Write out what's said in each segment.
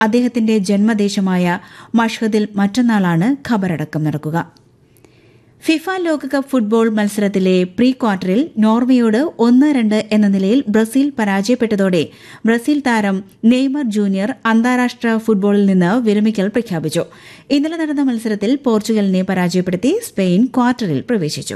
അദ്ദേഹത്തിന്റെ ജന്മദേശമായ മഷ്ഹദിൽ മറ്റന്നാളാണ് ഖബറടക്കം നടക്കുക ഫിഫ ലോകകപ്പ് ഫുട്ബോൾ മത്സരത്തിലെ പ്രീ ക്വാർട്ടറിൽ നോർവേയോട് ഒന്ന് രണ്ട് എന്ന നിലയിൽ ബ്രസീൽ പരാജയപ്പെട്ടതോടെ ബ്രസീൽ താരം നെയ്മർ ജൂനിയർ അന്താരാഷ്ട്ര ഫുട്ബോളിൽ നിന്ന് വിരമിക്കൽ പ്രഖ്യാപിച്ചു ഇന്നലെ നടന്ന മത്സരത്തിൽ പോർച്ചുഗലിനെ പരാജയപ്പെടുത്തി സ്പെയിൻ ക്വാർട്ടറിൽ പ്രവേശിച്ചു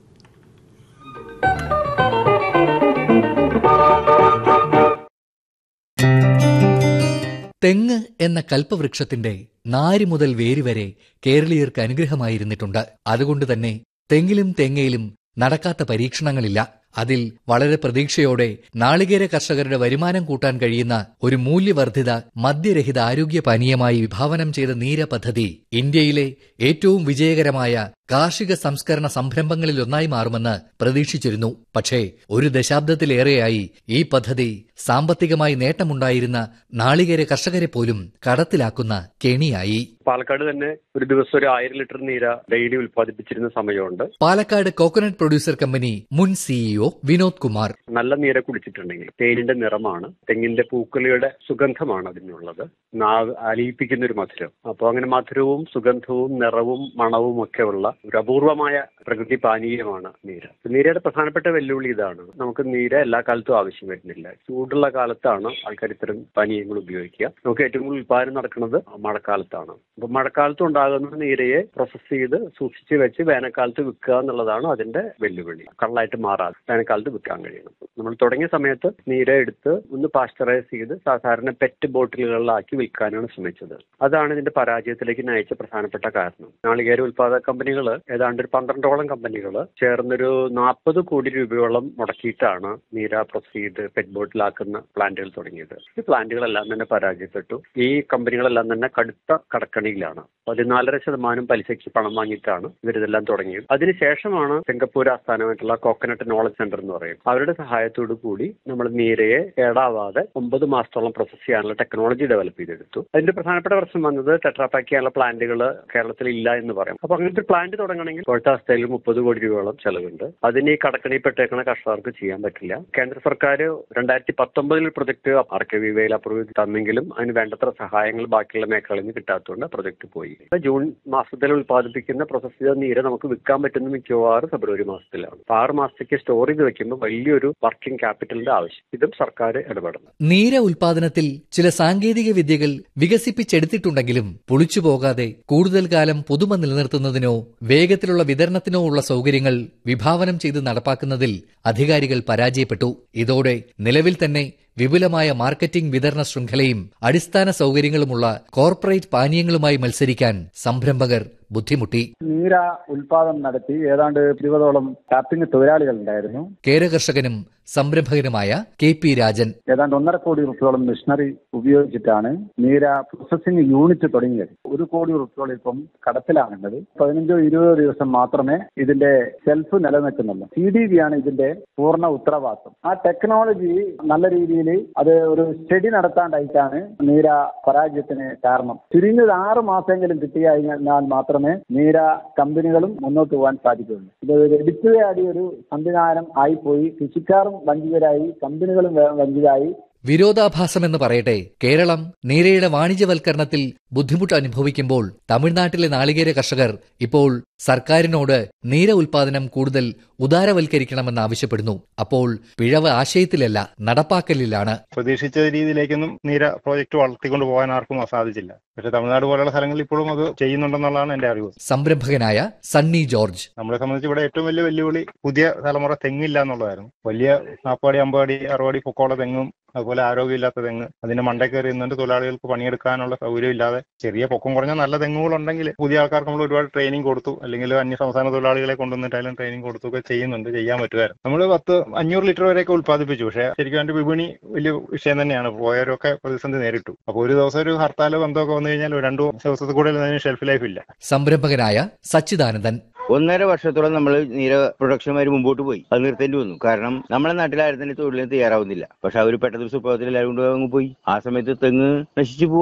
തെങ്ങ് എന്ന കൽപ്പവൃക്ഷത്തിന്റെ നാരി മുതൽ വേര് വരെ കേരളീയർക്ക് അനുഗ്രഹമായിരുന്നിട്ടുണ്ട് അതുകൊണ്ട് തന്നെ തെങ്ങിലും തെങ്ങയിലും നടക്കാത്ത പരീക്ഷണങ്ങളില്ല അതിൽ വളരെ പ്രതീക്ഷയോടെ നാളികേര കർഷകരുടെ വരുമാനം കൂട്ടാൻ കഴിയുന്ന ഒരു മൂല്യവർദ്ധിത മദ്യരഹിത ആരോഗ്യ പാനീയമായി വിഭാവനം ചെയ്ത നീര പദ്ധതി ഇന്ത്യയിലെ ഏറ്റവും വിജയകരമായ കാർഷിക സംസ്കരണ സംരംഭങ്ങളിലൊന്നായി മാറുമെന്ന് പ്രതീക്ഷിച്ചിരുന്നു പക്ഷേ ഒരു ദശാബ്ദത്തിലേറെയായി ഈ പദ്ധതി സാമ്പത്തികമായി നേട്ടമുണ്ടായിരുന്ന നാളികേര കർഷകരെ പോലും കടത്തിലാക്കുന്ന കെണിയായി പാലക്കാട് തന്നെ ഒരു ദിവസം ഒരു ആയിരം ലിറ്റർ നീര ഡെയിലി ഉൽപ്പാദിപ്പിച്ചിരുന്ന സമയമുണ്ട് പാലക്കാട് കോക്കനട്ട് പ്രൊഡ്യൂസർ കമ്പനി മുൻ സിഇഒ വിനോദ് കുമാർ നല്ല നീര കുടിച്ചിട്ടുണ്ടെങ്കിൽ തേനിന്റെ നിറമാണ് തെങ്ങിന്റെ പൂക്കുലയുടെ സുഗന്ധമാണ് അതിനുള്ളത് നാവ് അലിയിപ്പിക്കുന്ന ഒരു മധുരം അപ്പോൾ അങ്ങനെ മധുരവും സുഗന്ധവും നിറവും മണവും ഒക്കെ ഉള്ള ഒരു അപൂർവമായ പ്രകൃതി പാനീയമാണ് നീര നീരയുടെ പ്രധാനപ്പെട്ട വെല്ലുവിളി ഇതാണ് നമുക്ക് നീര എല്ലാ കാലത്തും ആവശ്യം വരുന്നില്ല ചൂടുള്ള കാലത്താണ് ആൾക്കാർ ഇത്തരം പാനീയങ്ങൾ ഉപയോഗിക്കുക നമുക്ക് ഏറ്റവും കൂടുതൽ ഉൽപ്പാദനം നടക്കുന്നത് മഴക്കാലത്താണ് അപ്പൊ മഴക്കാലത്ത് ഉണ്ടാകുന്ന നീരയെ പ്രോസസ് ചെയ്ത് സൂക്ഷിച്ച് വെച്ച് വേനൽക്കാലത്ത് വിൽക്കുക എന്നുള്ളതാണ് അതിന്റെ വെല്ലുവിളി കള്ളായിട്ട് മാറാതെ വേനൽക്കാലത്ത് വിൽക്കാൻ കഴിയണം നമ്മൾ തുടങ്ങിയ സമയത്ത് നീര എടുത്ത് ഒന്ന് പാസ്ചറൈസ് ചെയ്ത് സാധാരണ പെറ്റ് ബോട്ടിലുകളിലാക്കി വിൽക്കാനാണ് ശ്രമിച്ചത് അതാണ് ഇതിന്റെ പരാജയത്തിലേക്ക് നയിച്ച പ്രധാനപ്പെട്ട കാരണം നാളികേര ഉൽപാദക കമ്പനികൾ ഏതാണ്ട് ഒരു പന്ത്രണ്ടോളം കമ്പനികൾ ചേർന്നൊരു നാൽപ്പത് കോടി രൂപയോളം മുടക്കിയിട്ടാണ് നീര പ്രോസസ് ചെയ്ത് പെറ്റ് ബോട്ടിലാക്കുന്ന പ്ലാന്റുകൾ തുടങ്ങിയത് ഈ പ്ലാന്റുകളെല്ലാം തന്നെ പരാജയപ്പെട്ടു ഈ കമ്പനികളെല്ലാം തന്നെ കടുത്ത കടക്കണിയിലാണ് പതിനാലര ശതമാനം പലിശയ്ക്ക് പണം വാങ്ങിയിട്ടാണ് ഇവരിതെല്ലാം തുടങ്ങിയത് അതിനുശേഷമാണ് സിംഗപ്പൂർ ആസ്ഥാനമായിട്ടുള്ള കോക്കനട്ട് നോളജ് സെന്റർ എന്ന് പറയും അവരുടെ സഹായത്തോടു കൂടി നമ്മൾ നീരയെ കേടാവാതെ ഒമ്പത് മാസത്തോളം പ്രോസസ് ചെയ്യാനുള്ള ടെക്നോളജി ഡെവലപ്പ് ചെയ്തെടുത്തു അതിന്റെ പ്രധാനപ്പെട്ട പ്രശ്നം വന്നത് ടെട്രാപാക്ക് ചെയ്യാനുള്ള പ്ലാന്റുകൾ കേരളത്തിൽ ഇല്ല എന്ന് പറയും അപ്പൊ അങ്ങനത്തെ ഒരു പ്ലാന്റ് തുടങ്ങണമെങ്കിൽ ഇപ്പോഴത്തെ അവസ്ഥയിൽ മുപ്പത് കോടി രൂപയോളം ചെലവുണ്ട് അതിന് ഈ കടക്കണിപ്പെട്ടേക്കണ കർഷകർക്ക് ചെയ്യാൻ പറ്റില്ല കേന്ദ്ര സർക്കാർ രണ്ടായിരത്തി പത്തൊമ്പതിൽ പ്രൊജക്ട് ആർ കെ വി വേയിൽ അപ്രൂവ് തന്നെങ്കിലും അതിന് വേണ്ടത്ര സഹായങ്ങൾ ബാക്കിയുള്ള മേഖലകളിൽ നിന്ന് കിട്ടാത്തതുകൊണ്ട് പ്രൊജക്ട് പോയി ഇപ്പൊ ജൂൺ മാസത്തിൽ ഉൽപ്പാദിപ്പിക്കുന്ന പ്രോസസ് ചെയ്ത നീര് നമുക്ക് വിൽക്കാൻ പറ്റുന്ന മിക്കവാറും ഫെബ്രുവരി മാസത്തിലാണ് അപ്പൊ ആറ് മാസത്തേക്ക് സ്റ്റോർ ചെയ്ത് വെക്കുമ്പോൾ വലിയൊരു വർക്കിംഗ് ക്യാപിറ്റലിന്റെ ആവശ്യം ഇതും സർക്കാർ ഇടപെടണം നീര ഉൽപാദനത്തിൽ ചില സാങ്കേതിക വിദ്യകൾ വികസിപ്പിച്ചെടുത്തിട്ടുണ്ടെങ്കിലും പുളിച്ചു പോകാതെ കൂടുതൽ കാലം പുതുമ നിലനിർത്തുന്നതിനോ വേഗത്തിലുള്ള വിതരണത്തിനോ ഉള്ള സൗകര്യങ്ങൾ വിഭാവനം ചെയ്ത് നടപ്പാക്കുന്നതിൽ അധികാരികൾ പരാജയപ്പെട്ടു ഇതോടെ നിലവിൽ തന്നെ വിപുലമായ മാർക്കറ്റിംഗ് വിതരണ ശൃംഖലയും അടിസ്ഥാന സൗകര്യങ്ങളുമുള്ള കോർപ്പറേറ്റ് പാനീയങ്ങളുമായി മത്സരിക്കാൻ സംരംഭകർ ബുദ്ധിമുട്ടി നീര ഉൽപാദനം നടത്തി ഏതാണ്ട് ഇരുപതോളം ടാപ്പിംഗ് തൊഴിലാളികൾ ഉണ്ടായിരുന്നു കേരകർഷകനും സംരംഭകനുമായ കെ പി രാജൻ ഏതാണ്ട് ഒന്നര കോടി റുപ്യോളം മെഷീനറി ഉപയോഗിച്ചിട്ടാണ് നീര പ്രോസസ്സിംഗ് യൂണിറ്റ് തുടങ്ങിയത് ഒരു കോടി റുപ്യോളം ഇപ്പം കടത്തിലാണുള്ളത് പതിനഞ്ചോ ഇരുപതോ ദിവസം മാത്രമേ ഇതിന്റെ ഷെൽഫ് നിലനിൽക്കുന്നുള്ളൂ സി ഡി ബി ആണ് ഇതിന്റെ പൂർണ്ണ ഉത്തരവാദിത്വം ആ ടെക്നോളജി നല്ല രീതിയിൽ അത് ഒരു സ്റ്റഡി നടത്താണ്ടായിട്ടാണ് നീര പരാജയത്തിന് കാരണം ചുരുങ്ങിയത് ആറ് മാസമെങ്കിലും കിട്ടിക്കഴിഞ്ഞാൽ മാത്രമേ നീര കമ്പനികളും മുന്നോട്ട് പോകാൻ സാധിക്കുകയുള്ളൂ ഇത് ഒരു എടുത്തുകയാടി ഒരു സംവിധാനം ആയിപ്പോയി കൃഷിക്കാരും വഞ്ചിതരായി കമ്പനികളും വ- വഞ്ചിതരായി വിരോധാഭാസമെന്ന് പറയട്ടെ കേരളം നീരയുടെ വാണിജ്യവൽക്കരണത്തിൽ ബുദ്ധിമുട്ട് അനുഭവിക്കുമ്പോൾ തമിഴ്നാട്ടിലെ നാളികേര കർഷകർ ഇപ്പോൾ സർക്കാരിനോട് നീര ഉൽപാദനം കൂടുതൽ ഉദാരവൽക്കരിക്കണമെന്ന് ആവശ്യപ്പെടുന്നു അപ്പോൾ പിഴവ് ആശയത്തിലല്ല നടപ്പാക്കലിലാണ് പ്രതീക്ഷിച്ച രീതിയിലേക്കൊന്നും നീര പ്രോജക്റ്റ് വളർത്തിക്കൊണ്ട് പോകാൻ ആർക്കും സാധിച്ചില്ല പക്ഷെ തമിഴ്നാട് പോലുള്ള സ്ഥലങ്ങളിൽ ഇപ്പോഴും അത് ചെയ്യുന്നുണ്ടെന്നുള്ളതാണ് എന്റെ അറിവ് സംരംഭകനായ സണ്ണി ജോർജ് നമ്മളെ സംബന്ധിച്ച് ഇവിടെ ഏറ്റവും വലിയ വെല്ലുവിളി പുതിയ തലമുറ തെങ്ങില്ല എന്നുള്ളതായിരുന്നു വലിയ നാൽപ്പടി അമ്പടി അറുപടി പൊക്കമുള്ള തെങ്ങും അതുപോലെ ആരോഗ്യമില്ലാത്ത തെങ്ങ് അതിന്റെ മണ്ടേ കയറി നിന്നുകൊണ്ട് തൊഴിലാളികൾക്ക് പണിയെടുക്കാനുള്ള സൗകര്യമില്ലാതെ ചെറിയ പൊക്കം കുറഞ്ഞ നല്ല തെങ്ങുകളുണ്ടെങ്കിൽ പുതിയ ആൾക്കാർക്ക് നമ്മൾ ഒരുപാട് ട്രെയിനിങ് കൊടുത്തു അല്ലെങ്കിൽ അന്യ സംസ്ഥാന തൊഴിലാളികളെ കൊണ്ടുവന്നിട്ടായാലും ട്രെയിനിങ് കൊടുത്തു ഒക്കെ ചെയ്യുന്നുണ്ട് ചെയ്യാൻ പറ്റുമായിരുന്നു നമ്മൾ പത്ത് അഞ്ഞൂറ് ലിറ്റർ വരെയൊക്കെ ഉൽപ്പാദിപ്പിച്ചു പക്ഷേ ശരിക്കും അതിന്റെ വിപണി വലിയ വിഷയം തന്നെയാണ് പോയവരൊക്കെ പ്രതിസന്ധി നേരിട്ടു അപ്പോൾ ഒരു ദിവസം ഒരു ഹർത്താലോ ബന്ധമൊക്കെ വന്നു കഴിഞ്ഞാൽ ഒരു രണ്ടു ദിവസത്തിൽ കൂടുതൽ അതിന് ഷെൽഫ് ലൈഫ് ഇല്ല സംരംഭകനായ സച്ചിദാനന്ദൻ ഒന്നര വർഷത്തോളം നമ്മൾ നീര പ്രൊഡക്ഷന്മാർ മുമ്പോട്ട് പോയി അത് നിർത്തേണ്ടി വന്നു കാരണം നമ്മുടെ നാട്ടിലാരും തന്നെ തൊഴിലിന് തയ്യാറാവുന്നില്ല പക്ഷെ അവർ പെട്ടെന്ന് സുപ്രഭാതത്തിൽ എല്ലാവരും കൊണ്ട് അങ്ങ് പോയി ആ സമയത്ത് തെങ്ങ് നശിച്ചു പോവാണ്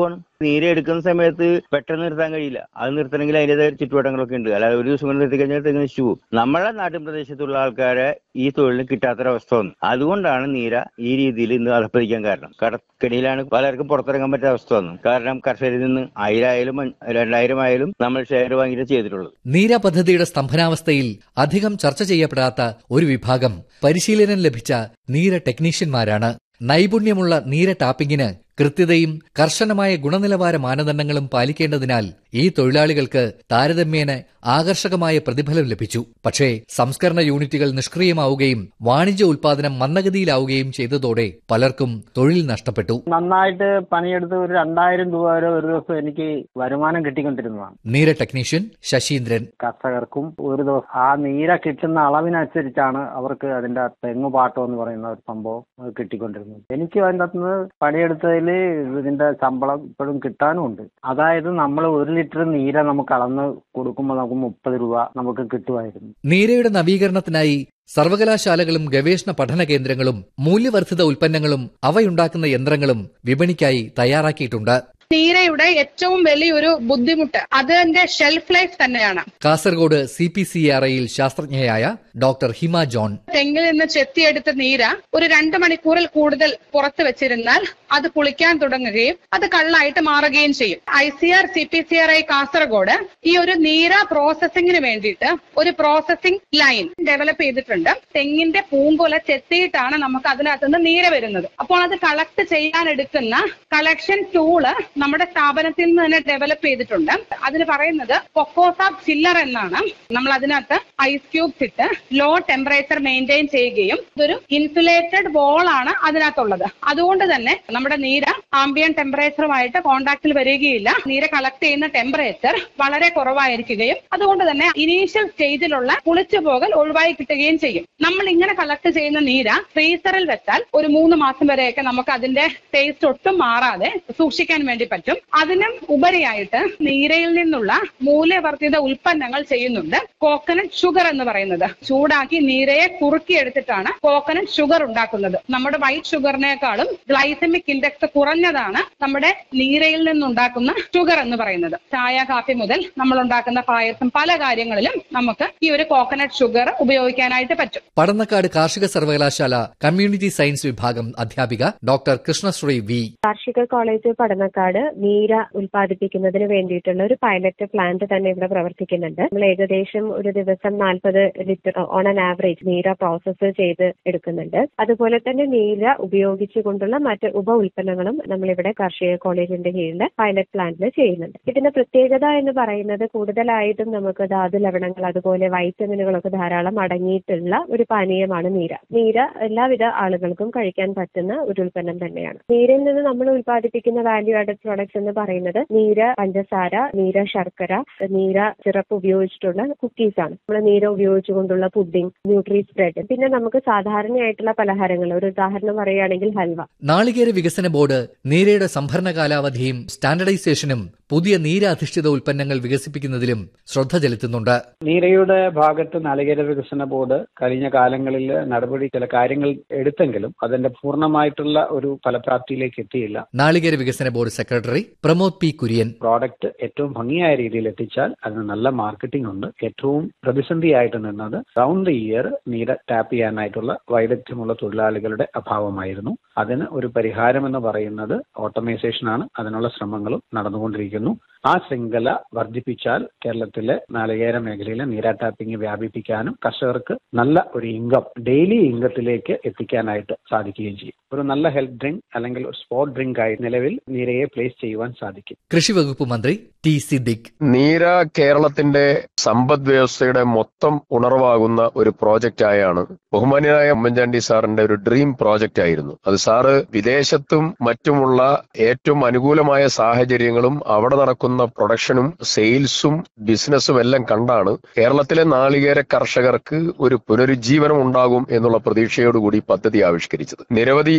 നീര എടുക്കുന്ന സമയത്ത് പെട്ടെന്ന് നിർത്താൻ കഴിയില്ല അത് നിർത്തണമെങ്കിൽ അതിൻ്റെതായ ചുറ്റുവട്ടങ്ങളൊക്കെ ഉണ്ട് അല്ലാതെ ഒരു ദിവസം കൊണ്ട് നിർത്തി കഴിഞ്ഞാൽ തെങ്ങ് നശിച്ചു പോകും നമ്മളെ നാട്ടിൻ പ്രദേശത്തുള്ള ആൾക്കാരെ ഈ തൊഴിലിന് കിട്ടാത്തൊരവസ്ഥ വന്നു അതുകൊണ്ടാണ് നീര ഈ രീതിയിൽ ഇന്ന് അധപ്പതിക്കാൻ കാരണം കടക്കണിയിലാണ് പലർക്കും പുറത്തിറങ്ങാൻ പറ്റാത്ത അവസ്ഥ വന്നു കാരണം കർഷകരിൽ നിന്ന് ആയിരം ആയാലും രണ്ടായിരം ആയാലും നമ്മൾ ഷെയർ വാങ്ങിയിട്ട് ചെയ്തിട്ടുള്ളത് നീര പദ്ധതിയുടെ സ്തംഭനാവസ്ഥയിൽ അധികം ചർച്ച ചെയ്യപ്പെടാത്ത ഒരു വിഭാഗം പരിശീലനം ലഭിച്ച നീര ടെക്നീഷ്യന്മാരാണ് നൈപുണ്യമുള്ള നീര ടാപ്പിംഗിന് കൃത്യതയും കർശനമായ ഗുണനിലവാര മാനദണ്ഡങ്ങളും പാലിക്കേണ്ടതിനാൽ ഈ തൊഴിലാളികൾക്ക് താരതമ്യേന ആകർഷകമായ പ്രതിഫലം ലഭിച്ചു പക്ഷേ സംസ്കരണ യൂണിറ്റുകൾ നിഷ്ക്രിയമാവുകയും വാണിജ്യ ഉൽപാദനം മന്ദഗതിയിലാവുകയും ചെയ്തതോടെ പലർക്കും തൊഴിൽ നഷ്ടപ്പെട്ടു നന്നായിട്ട് പണിയെടുത്ത് ഒരു രണ്ടായിരം രൂപ വരെ ഒരു ദിവസം എനിക്ക് വരുമാനം കിട്ടിക്കൊണ്ടിരുന്നതാണ് നീര ടെക്നീഷ്യൻ ശശീന്ദ്രൻ കർഷകർക്കും ഒരു ദിവസം ആ നീര കിട്ടുന്ന അളവിനനുസരിച്ചാണ് അവർക്ക് അതിന്റെ തെങ്ങ് പാട്ടം എന്ന് പറയുന്ന ഒരു സംഭവം അത് കിട്ടിക്കൊണ്ടിരുന്നത് എനിക്ക് അതിൻ്റെ അകത്തുനിന്ന് പണിയെടുത്തതിൽ ഇതിന്റെ ശമ്പളം ഇപ്പോഴും കിട്ടാനും ഉണ്ട് അതായത് നമ്മൾ ഒരു ലിറ്റർ നീര നമുക്ക് അളന്ന് കൊടുക്കുമ്പോൾ നമുക്ക് മുപ്പത് രൂപ നമുക്ക് കിട്ടുമായിരുന്നു നീരയുടെ നവീകരണത്തിനായി സർവകലാശാലകളും ഗവേഷണ പഠന കേന്ദ്രങ്ങളും മൂല്യവർദ്ധിത ഉൽപ്പന്നങ്ങളും അവയുണ്ടാക്കുന്ന യന്ത്രങ്ങളും വിപണിക്കായി തയ്യാറാക്കിയിട്ടുണ്ട് നീരയുടെ ഏറ്റവും വലിയൊരു ബുദ്ധിമുട്ട് അതിന്റെ ഷെൽഫ് ലൈഫ് തന്നെയാണ് Kasaragod C P C R ഐയിൽ ശാസ്ത്രജ്ഞയായ ഡോക്ടർ ഹിമ ജോൺ തെങ്ങിൽ നിന്ന് ചെത്തിയെടുത്ത നീര ഒരു രണ്ട് മണിക്കൂറിൽ കൂടുതൽ പുറത്ത് വെച്ചിരുന്നാൽ അത് പുളിക്കാൻ തുടങ്ങുകയും അത് കള്ളായിട്ട് മാറുകയും ചെയ്യും I C R C P C R I Kasaragod ഈ ഒരു നീര പ്രോസസ്സിംഗിന് വേണ്ടിയിട്ട് ഒരു പ്രോസസ്സിംഗ് ലൈൻ ഡെവലപ്പ് ചെയ്തിട്ടുണ്ട് തെങ്ങിന്റെ പൂങ്കൊല ചെത്തിയിട്ടാണ് നമുക്ക് അതിനകത്ത് നിന്ന് നീര വരുന്നത് അപ്പോൾ അത് കളക്ട് ചെയ്യാൻ എടുക്കുന്ന കളക്ഷൻ ടൂള് നമ്മുടെ സ്ഥാപനത്തിൽ നിന്ന് തന്നെ ഡെവലപ്പ് ചെയ്തിട്ടുണ്ട് അതിന് പറയുന്നത് പൊക്കോസാബ് ചില്ലർ എന്നാണ് നമ്മൾ അതിനകത്ത് ഐസ് ക്യൂബ്സ് ഇട്ട് ലോ ടെമ്പറേച്ചർ മെയിൻറ്റെയിൻ ചെയ്യുകയും ഇതൊരു ഇൻസുലേറ്റഡ് വോൾ ആണ് അതിനകത്തുള്ളത് അതുകൊണ്ട് തന്നെ നമ്മുടെ നീര ആംബിയൻ ടെമ്പറേച്ചറുമായിട്ട് കോണ്ടാക്റ്റിൽ വരികയില്ല നീര കളക്ട് ചെയ്യുന്ന ടെമ്പറേച്ചർ വളരെ കുറവായിരിക്കുകയും അതുകൊണ്ട് തന്നെ ഇനീഷ്യൽ സ്റ്റേജിലുള്ള പുളിച്ചു പോകൽ ഒഴിവായി കിട്ടുകയും ചെയ്യും നമ്മൾ ഇങ്ങനെ കളക്ട് ചെയ്യുന്ന നീര ഫ്രീസറിൽ വെച്ചാൽ ഒരു മൂന്ന് മാസം വരെയൊക്കെ നമുക്ക് അതിന്റെ ടേസ്റ്റ് ഒട്ടും മാറാതെ സൂക്ഷിക്കാൻ വേണ്ടി പറ്റും അതിനും ഉപരിയായിട്ട് നീരയിൽ നിന്നുള്ള മൂല്യവർദ്ധിത ഉൽപ്പന്നങ്ങൾ ചെയ്യുന്നുണ്ട് കോക്കനട്ട് ഷുഗർ എന്ന് പറയുന്നത് ചൂടാക്കി നീരയെ കുറുക്കിയെടുത്തിട്ടാണ് കോക്കനട്ട് ഷുഗർ ഉണ്ടാക്കുന്നത് നമ്മുടെ വൈറ്റ് ഷുഗറിനേക്കാളും ഗ്ലൈസമിക് ഇൻഡെക്സ് കുറഞ്ഞതാണ് നമ്മുടെ നീരയിൽ നിന്നുണ്ടാക്കുന്ന ഷുഗർ എന്ന് പറയുന്നത് ചായ കാപ്പി മുതൽ നമ്മൾ ഉണ്ടാക്കുന്ന പായസം പല കാര്യങ്ങളിലും നമുക്ക് ഈ ഒരു കോക്കനട്ട് ഷുഗർ ഉപയോഗിക്കാനായിട്ട് പറ്റും പടന്നക്കാട് കാർഷിക സർവകലാശാല കമ്മ്യൂണിറ്റി സയൻസ് വിഭാഗം അധ്യാപിക ഡോക്ടർ കൃഷ്ണശ്രീ വി കാർഷിക കോളേജ് പഠനക്കാട് നീര ഉൽപ്പാദിപ്പിക്കുന്നതിന് വേണ്ടിയിട്ടുള്ള ഒരു പൈലറ്റ് പ്ലാന്റ് തന്നെ ഇവിടെ പ്രവർത്തിക്കുന്നുണ്ട് നമ്മൾ ഏകദേശം ഒരു ദിവസം നാൽപ്പത് ലിറ്റർ ഓൺ ആൻ ആവറേജ് നീര പ്രോസസ്സ് ചെയ്ത് എടുക്കുന്നുണ്ട് അതുപോലെ തന്നെ നീര ഉപയോഗിച്ചുകൊണ്ടുള്ള മറ്റ് ഉപ ഉൽപ്പന്നങ്ങളും നമ്മളിവിടെ കാർഷിക കോളേജിന്റെ കീഴിൽ പൈലറ്റ് പ്ലാന്റിൽ ചെയ്യുന്നുണ്ട് ഇതിന്റെ പ്രത്യേകത എന്ന് പറയുന്നത് കൂടുതലായിട്ടും നമുക്ക് ധാതു ലവണങ്ങൾ അതുപോലെ വൈറ്റമിനുകളൊക്കെ ധാരാളം അടങ്ങിയിട്ടുള്ള ഒരു പാനീയമാണ് നീര നീര എല്ലാവിധ ആളുകൾക്കും കഴിക്കാൻ പറ്റുന്ന ഒരു ഉൽപ്പന്നം തന്നെയാണ് നീരിൽ നിന്ന് നമ്മൾ ഉൽപ്പാദിപ്പിക്കുന്ന വാല്യൂ ആഡഡ് പ്രോഡക്ട്സ് എന്ന് പറയുന്നത് നീര പഞ്ചസാര നീര ശർക്കര നീര സിറപ്പ് ഉപയോഗിച്ചിട്ടുള്ള കുക്കീസ് ആണ് നമ്മൾ നീര ഉപയോഗിച്ചുകൊണ്ടുള്ള പുഡിംഗ് ന്യൂട്രി സ്പ്രെഡ് പിന്നെ നമുക്ക് സാധാരണയായിട്ടുള്ള പലഹാരങ്ങൾ ഒരു ഉദാഹരണം പറയുകയാണെങ്കിൽ ഹൽവ നാളികേര വികസന ബോർഡ് നീരയുടെ സംഭരണ കാലാവധിയും സ്റ്റാൻഡർഡൈസേഷനും പുതിയ നീരാധിഷ്ഠിത ഉൽപ്പന്നങ്ങൾ വികസിപ്പിക്കുന്നതിലും ശ്രദ്ധ ചെലുത്തുന്നുണ്ട് നീരയുടെ ഭാഗത്ത് നാളികേര വികസന ബോർഡ് കഴിഞ്ഞ കാലങ്ങളിൽ നടപടി ചില കാര്യങ്ങൾ എടുത്തെങ്കിലും അതിന്റെ പൂർണ്ണമായിട്ടുള്ള ഒരു ഫലപ്രാപ്തിയിലേക്ക് എത്തിയില്ല നാളികേര വികസന board secretary Pramod P Kurian product ഏറ്റവും ഭംഗിയായ രീതിയിൽ എത്തിച്ചാൽ അതിന് നല്ല മാർക്കറ്റിംഗ് ഉണ്ട് ഏറ്റവും പ്രതിസന്ധിയായിട്ട് നിന്നത് റൗണ്ട് ദി ഇയർ നീര ടാപ്പ് ചെയ്യാനായിട്ടുള്ള വൈദഗ്ധ്യമുള്ള തൊഴിലാളികളുടെ അഭാവമായിരുന്നു അതിന് ഒരു പരിഹാരം എന്ന് പറയുന്നത് ഓട്ടോമൈസേഷൻ ആണ് അതിനുള്ള ശ്രമങ്ങളും നടന്നുകൊണ്ടിരിക്കുന്നു ആ ശൃംഖല വർദ്ധിപ്പിച്ചാൽ കേരളത്തിലെ നാളികേര മേഖലയിലെ നീര ടാപ്പിംഗ് വ്യാപിപ്പിക്കാനും കർഷകർക്ക് നല്ല ഒരു ഇൻകം ഡെയിലി ഇൻകത്തിലേക്ക് എത്തിക്കാനായിട്ട് സാധിക്കുകയും ചെയ്യും ഒരു നല്ല ഹെൽത്ത് ഡ്രിങ്ക് അല്ലെങ്കിൽ ഒരു സ്പോർട്ട് ഡ്രിങ്ക് ആയി നിലവിൽ നീരയെ പ്ലേസ് ചെയ്യുവാൻ സാധിക്കും കൃഷി വകുപ്പ് മന്ത്രി ടി സിദ്ദിഖ് നീര കേരളത്തിന്റെ സമ്പദ് വ്യവസ്ഥയുടെ മൊത്തം ഉണർവാകുന്ന ഒരു പ്രോജക്റ്റ് ആയാണ് ബഹുമാന്യനായ ഉമ്മൻചാണ്ടി സാറിന്റെ ഒരു ഡ്രീം പ്രോജക്റ്റ് ആയിരുന്നു അത് സാറ് വിദേശത്തും മറ്റുമുള്ള ഏറ്റവും അനുകൂലമായ സാഹചര്യങ്ങളും അവിടെ നടക്കുന്ന പ്രൊഡക്ഷനും സെയിൽസും ബിസിനസ്സും എല്ലാം കണ്ടാണ് കേരളത്തിലെ നാളികേര കർഷകർക്ക് ഒരു പുനരുജ്ജീവനം ഉണ്ടാകും എന്നുള്ള പ്രതീക്ഷയോടുകൂടി പദ്ധതി ആവിഷ്കരിച്ചത് നിരവധി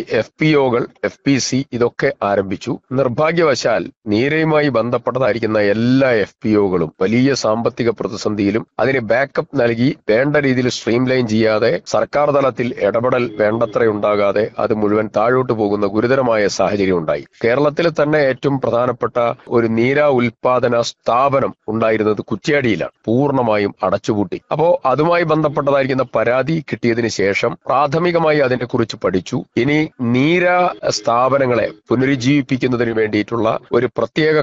എഫ് പി ഒകൾ എഫ് പി സി ഇതൊക്കെ ആരംഭിച്ചു നിർഭാഗ്യവശാൽ നീരയുമായി ബന്ധപ്പെട്ടതായിരിക്കുന്ന എല്ലാ എഫ് പി ഒകളും വലിയ സാമ്പത്തിക പ്രതിസന്ധിയിലും അതിന് ബാക്കപ്പ് നൽകി വേണ്ട രീതിയിൽ സ്ട്രീം ലൈൻ ചെയ്യാതെ സർക്കാർ തലത്തിൽ ഇടപെടൽ വേണ്ടത്ര ഉണ്ടാകാതെ അത് മുഴുവൻ താഴോട്ട് പോകുന്ന ഗുരുതരമായ സാഹചര്യം ഉണ്ടായി കേരളത്തിൽ തന്നെ ഏറ്റവും പ്രധാനപ്പെട്ട ഒരു നീര ഉൽപാദന സ്ഥാപനം ഉണ്ടായിരുന്നത് കുറ്റ്യാടിയിലാണ് പൂർണ്ണമായും അടച്ചുപൂട്ടി അപ്പോ അതുമായി ബന്ധപ്പെട്ടതായിരിക്കുന്ന പരാതി കിട്ടിയതിന് ശേഷം പ്രാഥമികമായി അതിനെക്കുറിച്ച് പഠിച്ചു ഇനി നീര സ്ഥാപനങ്ങളെ പുനരുജ്ജീവിപ്പിക്കുന്നതിന് വേണ്ടിയിട്ടുള്ള ഒരു പ്രത്യേക